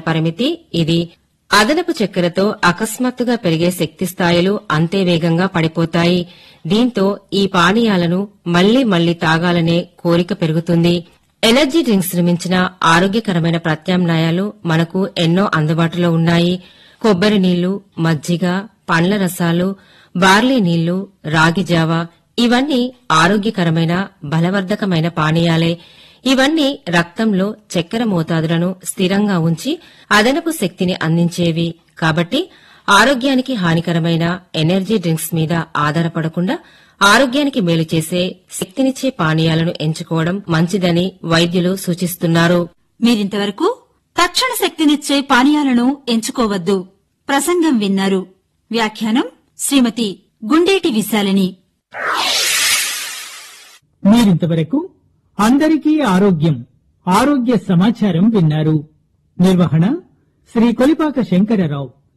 పరిమితి ఇది అదనపు చక్కెరతో అకస్మాత్తుగా పెరిగే శక్తి స్థాయిలు అంతే వేగంగా పడిపోతాయి దీంతో ఈ పానీయాలను మళ్లీ మళ్లీ తాగాలనే కోరిక పెరుగుతుంది ఎనర్జీ డ్రింక్స్ ను మించిన ఆరోగ్యకరమైన ప్రత్యామ్నాయాలు మనకు ఎన్నో అందుబాటులో ఉన్నాయి కొబ్బరి నీళ్లు మజ్జిగ పండ్ల రసాలు బార్లీ నీళ్లు రాగి జావా ఇవన్నీ ఆరోగ్యకరమైన బలవర్ధకమైన పానీయాలే ఇవన్నీ రక్తంలో చక్కెర మోతాదులను స్థిరంగా ఉంచి అదనపు శక్తిని అందించేవి కాబట్టి ఆరోగ్యానికి హానికరమైన ఎనర్జీ డ్రింక్స్ మీద ఆధారపడకుండా ఆరోగ్యానికి మేలు చేసే శక్తినిచ్చే పానీయాలను ఎంచుకోవడం మంచిదని వైద్యులు సూచిస్తున్నారు మీరింతవరకు తక్షణ శక్తినిచ్చే పానీయాలను ఎంచుకోవద్దు ప్రసంగం విన్నారు వ్యాఖ్యానం శ్రీమతి గుండేటి విశాలిని మీరింతవరకు అందరికీ ఆరోగ్యం ఆరోగ్య సమాచారం విన్నారు నిర్వహణ శ్రీ కొలిపాక శంకరరావు